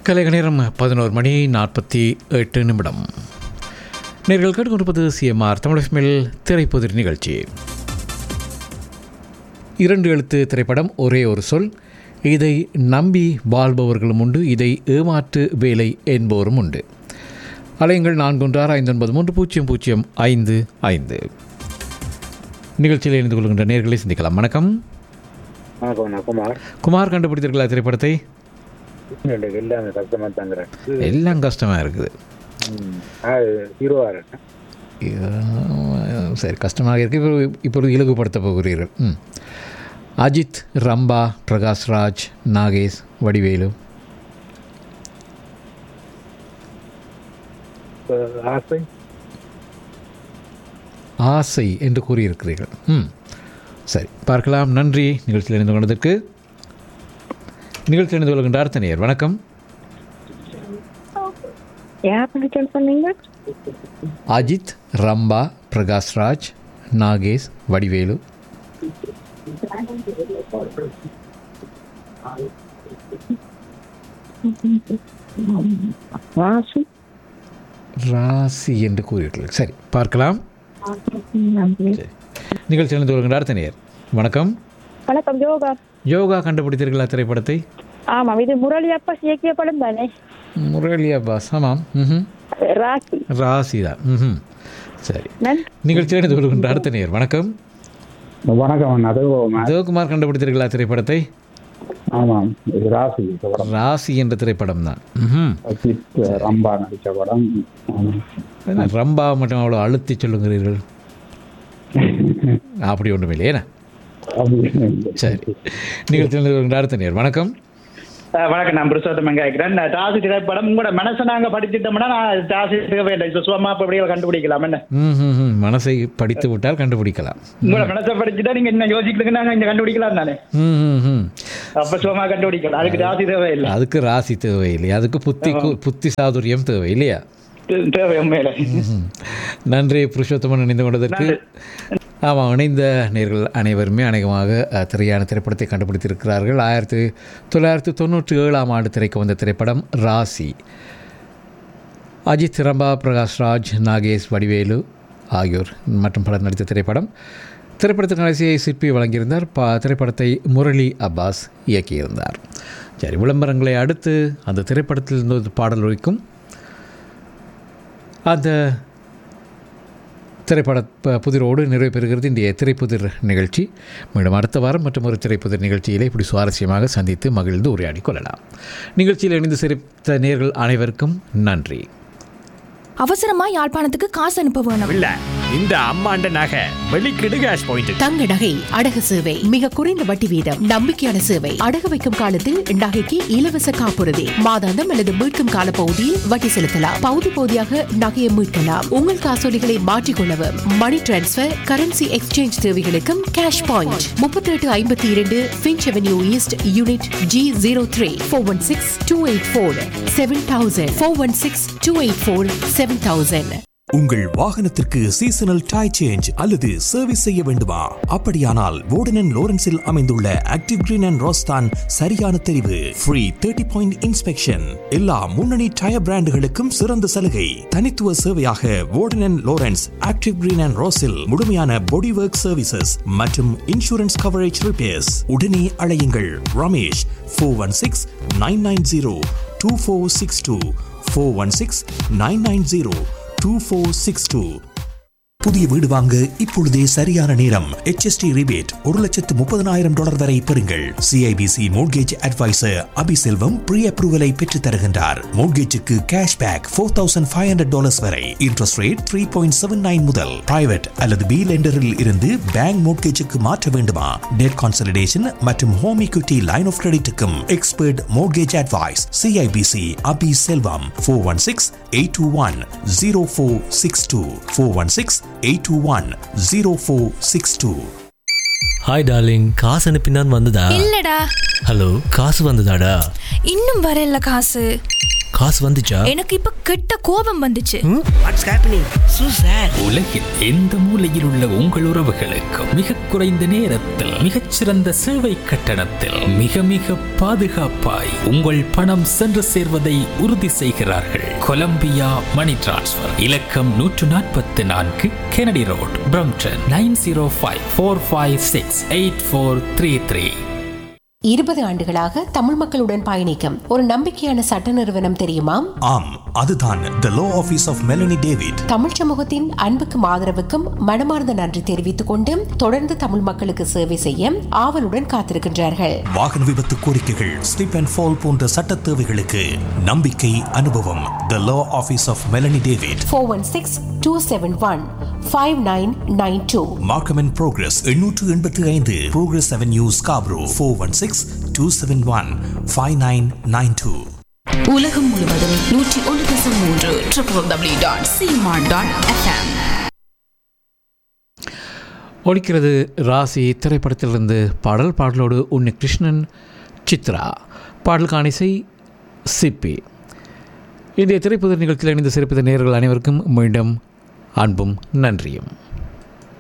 கலைக நேரம் பதினோரு மணி நாற்பத்தி எட்டு நிமிடம் நேர்கள் கேட்டுக்கொண்டிருப்பது சிஎம்ஆர் தமிழ் திரைப்புதிர் நிகழ்ச்சி இரண்டு எழுத்து திரைப்படம் ஒரே ஒரு சொல் இதை நம்பி வாழ்பவர்களும் உண்டு இதை ஏமாற்று வேலை என்போரும் உண்டு அலையங்கள் நான்கு ஒன்று ஆறு ஐந்து ஒன்பது மூன்று பூஜ்ஜியம் பூஜ்ஜியம் ஐந்து ஐந்து நிகழ்ச்சியில் இணைந்து கொள்கின்ற நேர்களை சிந்திக்கலாம் வணக்கம் வணக்கம் நான் குமார் குமார் கண்டுபிடித்தீர்களா திரைப்படத்தை எனக்கு எல்லாமே கஷ்டமா தாங்கிறேன் எல்லாம் கஷ்டமாக இருக்குது ஹீரோவா இருக்கேன் இது, சரி கஷ்டமாக இருக்கு இப்போ இப்பொழுது இலகுபடுத்த போகிறீர்கள் ம் அஜித் ரம்பா பிரகாஷ்ராஜ் நாகேஷ் வடிவேலு ஆசை ஆசை என்று கூறியிருக்கிறீர்கள் ம் சரி பார்க்கலாம் நன்றி நிகழ்ச்சியில் இணைந்து கொண்டதற்கு நிகழ்ச்சியில் இணைந்து கொள்கின்றார் தனியர் வணக்கம் யார் பண்ணிட்டு சொன்னீங்க அஜித் ரம்பா பிரகாஷ்ராஜ் நாகேஷ் வடிவேலு வாசு ராசி என்று கூறியிருக்கிறீர்கள் சரி பார்க்கலாம் சரி நிகழ்ச்சியில் இணைந்து கொள்கின்றார் தனியர் வணக்கம் வணக்கம் யோகா யோகா கண்டுபிடித்தீர்களா திரைப்படத்தை ஆமாம் இது முரளி அப்பா இயக்கிய படம் தானே முரளி அப்பாஸ் ஆமாம் ம் ராசி ராசி தான் ம் சரி நன்றி நிகழ்ச்சியில் இணைந்து கொள்கின்ற அடுத்த நேர் வணக்கம் வணக்கம் அது தேவகுமார் கண்டுபிடித்தீர்களா திரைப்படத்தை ஆமாம் இது ராசி இந்த படம் ராசி என்ற திரைப்படம் தான் ம் அஜித் ரம்பா நடித்த படம் ஆமாம். ரம்பா மட்டும் அவ்வளோ அழுத்தி சொல்லுகிறீர்கள் அப்படி ஒன்றும் இல்லையே அப்படி சரி நிகழ்ச்சியில் இணைந்து கொள்கின்ற அடுத்த நேர் வணக்கம் அஹ் வணக்கம் நான் புருஷோத்தமன் கேட்கிறேன் நான் டாசி திரைப்படம் உங்களோட மனசை நாங்க படிச்சிட்டோம்னா நான் டாசி வேண்டாம் இப்போ சும்மா அப்படியே கண்டுபிடிக்கலாம் என்ன ம் ம் ம் மனசை படித்து விட்டால் கண்டுபிடிக்கலாம் உங்களோட மனசை படிச்சுட்டா நீங்க என்ன யோசிக்கிறதுக்கு நாங்க இங்க கண்டுபிடிக்கலாம் தானே ம் ம் ம் அப்ப சும்மா கண்டுபிடிக்கலாம் அதுக்கு டாசி தேவை இல்லை அதுக்கு ராசி தேவையில்லை அதுக்கு புத்தி கு- புத்தி சாதுரியம் தேவை இல்லையா தே- தேவை உண்மையில ம்ஹும். நன்றி புருஷோத்தமன் இணைந்து கொண்டதற்கு ஆமாம் இணைந்த நேர்கள் அனைவருமே அநேகமாக அஹ், திரையான திரைப்படத்தை கண்டுபிடித்திருக்கிறார்கள் ஆயிரத்தி தொள்ளாயிரத்தி தொண்ணூற்றி ஏழாம் ஆண்டு திரைக்கு வந்த திரைப்படம் ராசி அஜித் ரம்பா பிரகாஷ்ராஜ் நாகேஷ் வடிவேலு ஆகியோர் மற்றும் பலர் நடித்த திரைப்படம் திரைப்படத்தின் இசையை சிற்பி வழங்கியிருந்தார் பா திரைப்படத்தை முரளி அப்பாஸ் இயக்கியிருந்தார் சரி விளம்பரங்களை அடுத்து அந்த திரைப்படத்தில் இருந்து ஒரு பாடல் ஒழிக்கும் அந்த திரைப்பட ப- புதிரோடு நிறைவு பெறுகிறது இன்றைய திரைப்புதிர் நிகழ்ச்சி மீண்டும் அடுத்த வாரம் மற்றும் ஒரு திரைப்புதிர் நிகழ்ச்சியிலே இப்படி சுவாரஸ்யமாக சந்தித்து மகிழ்ந்து உரையாடி கொள்ளலாம் நிகழ்ச்சியில் இணைந்து சிரித்த நேர்கள் அனைவருக்கும் நன்றி அவசரமா யாழ்ப்பாணத்துக்கு காசு அனுப்ப வேணும் இல்ல இந்த அம்மாண்ட நகை வெளிக்கிடு கேஷ் பாயிண்ட் தங்க நகை அடகு சேவை மிக குறைந்த வட்டி வீதம் நம்பிக்கையான சேவை அடகு வைக்கும் காலத்தில் நகைக்கு இலவச காப்புறுதி மாதாந்தம் அல்லது மீட்கும் கால பகுதியில் வட்டி செலுத்தலாம் பகுதி பகுதியாக நகையை மீட்கலாம் உங்கள் காசோலிகளை மாற்றிக்கொள்ளவும் மணி டிரான்ஸ்பர் கரன்சி எக்ஸ்சேஞ்ச் தேவைகளுக்கும் கேஷ் பாயிண்ட் முப்பத்தி எட்டு ஐம்பத்தி இரண்டு Finch Avenue East unit G zero three four one six two eight four seven thousand four one six two eight four seven thousand உங்கள் வாகனத்திற்கு சீசனல் டை சேஞ்ச் அல்லது service செய்ய வேண்டுமா அப்படியானால் வோர்டன் லோரன்ஸில் அமைந்துள்ள ஆக்டிவ் கிரீன் அண்ட் ரோஸ்தான் சரியான தெரிவு ஃப்ரீ தேர்ட்டி பாயிண்ட் இன்ஸ்பெக்ஷன் எல்லா முன்னணி டயர் பிராண்டுகளுக்கும் சிறந்த சலுகை தனித்துவ சேவையாக Warden Lawrence active green and ரோஸில் முழுமையான பாடி ஒர்க் சர்வீசஸ் மற்றும் இன்சூரன்ஸ் கவரேஜ் ரிப்பேர்ஸ் உடனே அழையுங்கள் Ramesh four one six nine nine zero two four six two four one six nine nine zero two four six two புதிய வீடு வாங்க இப்பொழுதே சரியான நேரம் HST ரிபேட் ஒரு லட்சத்து முப்பதனாயிரம் டாலர் வரை பெறுங்கள் CIBC mortgage advisor Abiselvam pre அப்ரூவலை பெற்றுத் தருகின்றார் மோட்கேஜுக்கு cash back four thousand five hundred dollars வரை interest rate three point seven nine முதல் பிரைவேட் அல்லது பி லெண்டரில் இருந்து பேங்க் மோட்கேஜுக்கு மாற்ற வேண்டுமா டெட் கான்சல்டேஷன் மற்றும் ஹோம் equity லைன் ஆஃப் கிரெடிட்டுக்கும் expert mortgage advice CIBC Abi Selvam four one six eight two one zero four six two four one six eight two one zero four six two hi darling காசு அனுப்பினான் வந்ததா இல்லடா hello காசு வந்ததாடா இன்னும் வரல காசு காசு வந்துச்சா எனக்கு இப்ப கெட்ட கோபம் வந்துச்சு உலகில் எந்த மூலையில் உள்ள உங்கள் உறவுகளுக்கு மிக குறைந்த நேரத்தில் மிகச்சிறந்த சேவை கட்டணத்தில் மிக மிக பாதுகாப்பாய் உங்கள் பணம் சென்று சேர்வதை உறுதி செய்கிறார்கள் கொலம்பியா மணி டிரான்ஸ்ஃபர் இலக்கம் நூற்று நாற்பத்தி நான்கு Kennedy Road Brampton nine zero five four five six eight four three three இருபது ஆண்டுகளாக தமிழ் மக்களுடன் பயணிக்கும் ஒரு நம்பிக்கையான சட்ட நிறுவனம் தெரியுமா ஆம் அதுதான் the law office of Melanie David Tamil சமூகத்தின் அன்புக்கும் ஆதரவுக்கும் மனமார்ந்த நன்றி தெரிவித்துக் கொண்டு தொடர்ந்து தமிழ் மக்களுக்கு சேவை செய்ய ஆவலுடன் காத்திருக்கின்றார்கள் வாகன விபத்து கோரிக்கைகள் ஸ்லிப் அண்ட் ஃபால் போன்ற சட்ட தேவைகளுக்கு நம்பிக்கை அனுபவம் the law office of Melanie David four one six two seven one five nine nine two Markham and Progress எண்ணூற்று எண்பத்தி ஐந்து Progress Avenue Scarborough four one six two seven one five nine nine two உலகம் முழுவதும் நூற்றி ஒன்று தசம் மூன்று triple W dot சிமார்ட் டாட் எஃப்எம் ஒலிக்கிறது ராசி திரைப்படத்திலிருந்து பாடல் பாடலோடு உன்னி கிருஷ்ணன் சித்ரா பாடல் காணிசை சிப்பி இன்றைய திரைப்பட நிகழ்ச்சியில் இணைந்து சிறப்பித்த நேயர்கள் அனைவருக்கும் மீண்டும் அன்பும் நன்றியும்